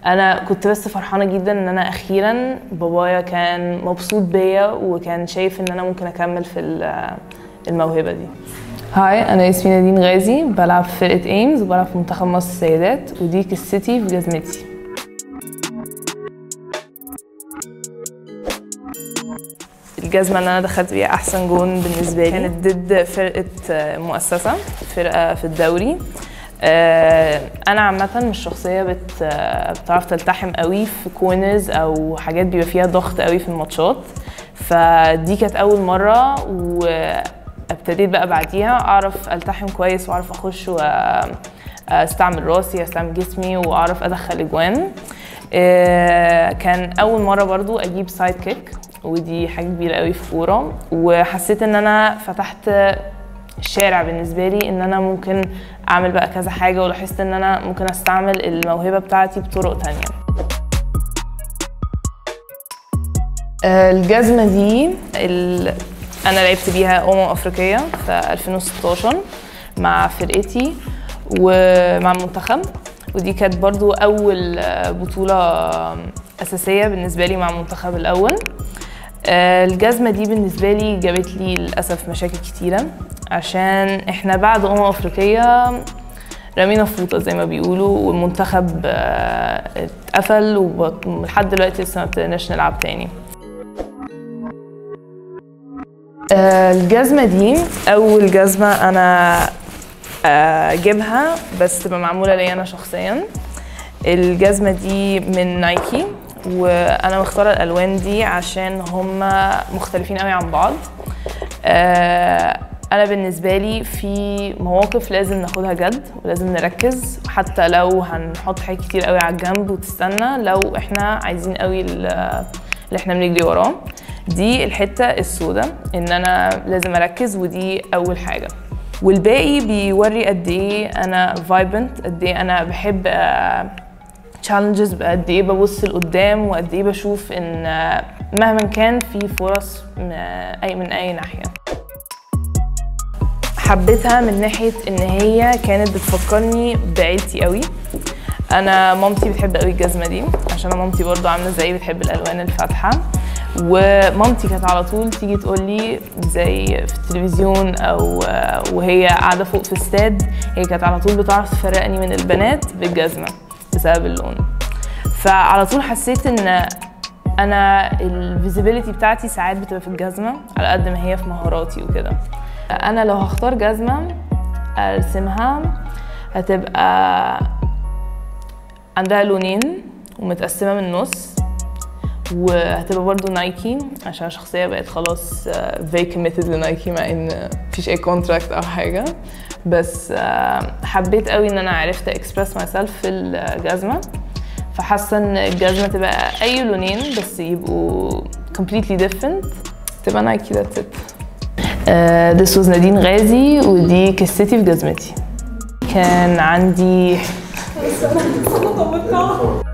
انا كنت بس فرحانه جدا ان انا اخيرا بابايا كان مبسوط بيا وكان شايف ان انا ممكن اكمل في ال- الموهبه دي هاي انا اسمي نادين غازي بلعب في فرقه ايمز وبلعب في منتخب مصر السيدات ودي قصتي في جزمتي الجزمة اللي أنا دخلت بيها أحسن جون بالنسبة لي كانت ضد فرقة آه، مؤسسة فرقة في الدوري آه، أنا عامة مش شخصية بت آه، بتعرف تلتحم قوي في كورنرز أو حاجات بيبقى فيها ضغط قوي في الماتشات فدي كانت أول مرة وابتديت بقى بعديها أعرف ألتحم كويس وأعرف أخش وأستعمل راسي أستعمل جسمي وأعرف أدخل أجوان آه، كان اول مره برضو اجيب سايد كيك ودي حاجه كبيره قوي في كوره وحسيت ان انا فتحت الشارع بالنسبه لي ان انا ممكن اعمل بقى كذا حاجه ولاحظت ان انا ممكن استعمل الموهبه بتاعتي بطرق تانية آه، الجزمه دي ال... انا لعبت بيها امم افريقيه في 2016 مع فرقتي ومع المنتخب ودي كانت برضو اول آه، بطوله اساسيه بالنسبه لي مع المنتخب الاول آه، الجزمه دي بالنسبه لي جابت لي للاسف مشاكل كتيره عشان احنا بعد امم افريقيه رمينا فوطه زي ما بيقولوا والمنتخب آه، اتقفل وب- ولحد دلوقتي لسه ما ابتديناش نلعب تاني آه، الجزمة دي أول جزمة أنا آه، أجيبها بس تبقى معمولة لي أنا شخصيا الجزمة دي من نايكي وأنا مختارة الألوان دي عشان هما مختلفين قوي عن بعض آه، أنا بالنسبة لي في مواقف لازم ناخدها جد ولازم نركز حتى لو هنحط حاجات كتير قوي على الجنب وتستنى لو احنا عايزين قوي ال- اللي احنا بنجري وراه دي الحتة السوداء ان انا لازم اركز ودي اول حاجة والباقي بيوري قد ايه انا فايبرنت قد ايه انا بحب تشالنجز قد ايه ببص لقدام وقد ايه بشوف ان آه، مهما كان في فرص م- اي من اي ناحيه حبيتها من ناحيه ان هي كانت بتفكرني بعيلتي قوي انا مامتي بتحب قوي الجزمه دي عشان انا مامتي برضو عامله زيي بتحب الالوان الفاتحه ومامتي كانت على طول تيجي تقول لي زي في التلفزيون او آه، وهي قاعده فوق في استاد هي كانت على طول بتعرف تفرقني من البنات بالجزمه بسبب اللون فعلى طول حسيت ان انا الفيزيبيليتي بتاعتي ساعات بتبقى في الجزمه على قد ما هي في مهاراتي وكده انا لو هختار جزمه ارسمها هتبقى عندها لونين ومتقسمه من النص وهتبقى برضو نايكي عشان شخصية بقت خلاص آه، very committed لنايكي مع ان مفيش اي كونتراكت او حاجة بس آه، حبيت قوي ان انا عرفت اكسبرس ماي سيلف في الجزمة فحاسة ان الجزمة تبقى اي لونين بس يبقوا completely different تبقى نايكي that's it uh, this was نادين غازي ودي قصتي في جزمتي كان عندي